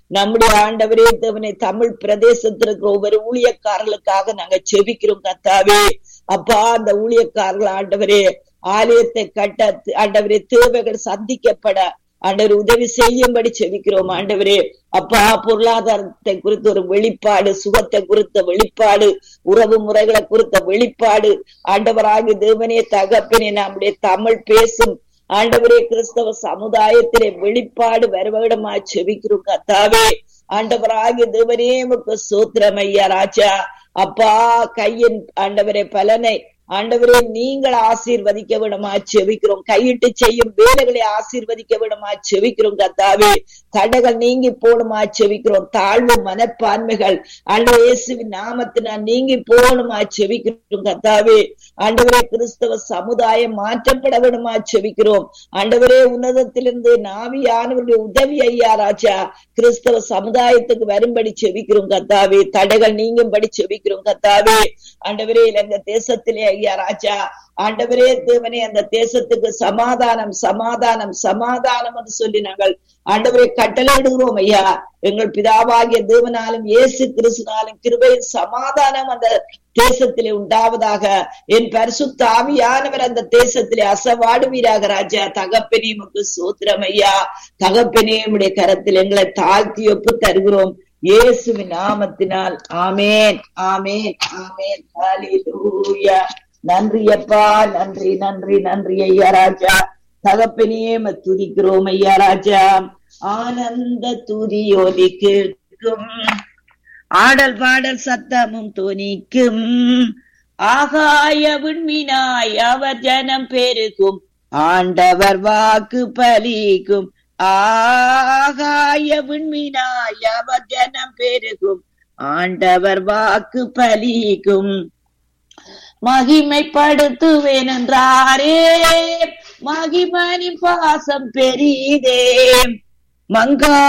நம்முடைய ஆண்டவரே தேவனை தமிழ் பிரதேசத்தில் இருக்கிற ஒவ்வொரு ஊழியக்காரர்களுக்காக நாங்க செபிக்கிறோம் கத்தாவே அப்பா அந்த ஊழியக்காரர்கள் ஆண்டவரே ஆலயத்தை கட்ட ஆண்டவரே தேவைகள் சந்திக்கப்பட ஆண்டவர் உதவி செய்யும்படி செவிக்கிறோம் ஆண்டவரே அப்பா பொருளாதாரத்தை குறித்த ஒரு வெளிப்பாடு சுகத்தை குறித்த வெளிப்பாடு உறவு முறைகளை குறித்த வெளிப்பாடு ஆண்டவராகி தேவனே தகப்பனே நம்முடைய தமிழ் பேசும் ஆண்டவரே கிறிஸ்தவ சமுதாயத்திலே வெளிப்பாடு வருவடமா செவிக்கிறோம் கத்தாவே ஆண்டவராகி தேவனே உமக்கு சூத்திரம் ஐயா ராஜா அப்பா கையின் ஆண்டவரே பலனை ஆண்டவரே நீங்கள் ஆசீர்வதிக்க விடமா செவிக்கிறோம் கையிட்டு செய்யும் வேலைகளை ஆசீர்வதிக்க விடமா செவிக்கிறோம் கத்தாவே தடைகள் நீங்கி போடுமா செவிக்கிறோம் தாழ்வு மனப்பான்மைகள் ஆண்டவர் இயேசுவின் நாமத்தினால் நீங்கி போடுமா செவிக்கிறோம் கத்தாவே ஆண்டவரே கிறிஸ்தவ சமுதாயம் மாற்றப்பட விடுமா செவிக்கிறோம் ஆண்டவரே உன்னதத்திலிருந்து நாவியானவருடைய உதவி ஐயா ராஜா கிறிஸ்தவ சமுதாயத்துக்கு வரும்படி செவிக்கிறோம் கத்தாவே தடைகள் நீங்கும்படி செவிக்கிறோம் கத்தாவே ஆண்டவரே இலங்கை தேசத்திலே ஐயா ராஜா ஆண்டவரே தேவனே அந்த தேசத்துக்கு சமாதானம் சமாதானம் சமாதானம் என்று சொல்லி நாங்கள் ஆண்டவரை கட்டளையிடுகிறோம் ஐயா எங்கள் பிதாவாகிய தேவனாலும் இயேசு கிறிஸ்துனாலும் கிருபையின் சமாதானம் அந்த தேசத்திலே உண்டாவதாக என் பரிசுத்த ஆவியானவர் அந்த தேசத்திலே அசவாடுவீராக ராஜா தகப்பனே உமக்கு சோத்திரம் ஐயா தகப்பனே உடைய கரத்தில் எங்களை தாழ்த்தி ஒப்பு தருகிறோம் இயேசுவின் நாமத்தினால் ஆமேன் ஆமேன் ஆமேன் ஹalleluya நன்றி அப்பா நன்றி நன்றி நன்றி ஐயா ராஜா தகப்பனே துதிக்கிறோம் ஐயா ராஜா ஆனந்த துதி ஒலி கேட்கும் ஆடல் பாடல் சத்தமும் துணிக்கும் ஆகாய விண்மினாய் அவர் ஜனம் பெருகும் ஆண்டவர் வாக்கு பலிக்கும் ஆகாய விண்மினாய் அவர் ஜனம் பெருகும் ஆண்டவர் வாக்கு பலிக்கும் மகிமைப்படுத்துவேன் என்றாரே மகிமனின் பாசம் பெரிதே மங்கா